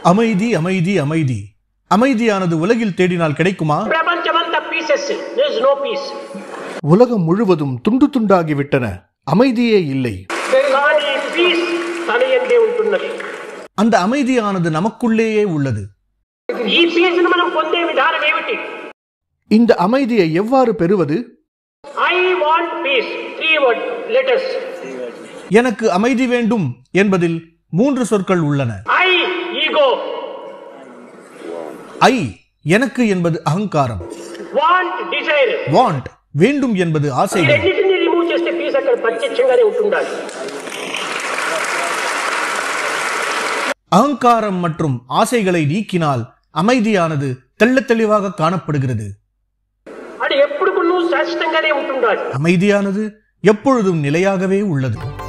அமைதி அமைதி அமைதி அமைதியானது உலகில் தேடினால் கிடைக்குமா ప్రపంచమంతా pieces there is no peace உலகம் முழுவதும் துண்டு துண்டாகிவிட்டன அமைதியே இல்லை కానీ పీస్ తన ఎందే ఉంటున్నది அந்த அமைதியானது நமக்குள்ளேயே உள்ளது ఈ పీస్ ను మనం పొందే విధానం ఏమిటి இந்த அமைதியை எவ்வாறு பெறுவது I want peace three word letters எனக்கு அமைதி வேண்டும் என்பதில் மூன்று சொற்கள் உள்ளன ఐ ఈగో ஐ எனக்கு என்பது அகங்காரம் వాంట్ డిజైర్ வாண்ட் வேண்டும் என்பது ఈ ஆசைகள் రెండింటిని రిమూవ్ చేస్తే పీస్ అక్కడ ప్రత్యక్షంగానే ఉంటుండాలి அகங்காரம் மற்றும் ஆசைகளை நீக்கினால் அமைதியானது தெள்ளத் தெளிவாக காணப்படுகிறது అది ఎప్పుడు నువ్వు శాశ్వతంగానే ఉంటుండాలి அமைதியானது எப்பொழுதும் நிலையாகவே உள்ளது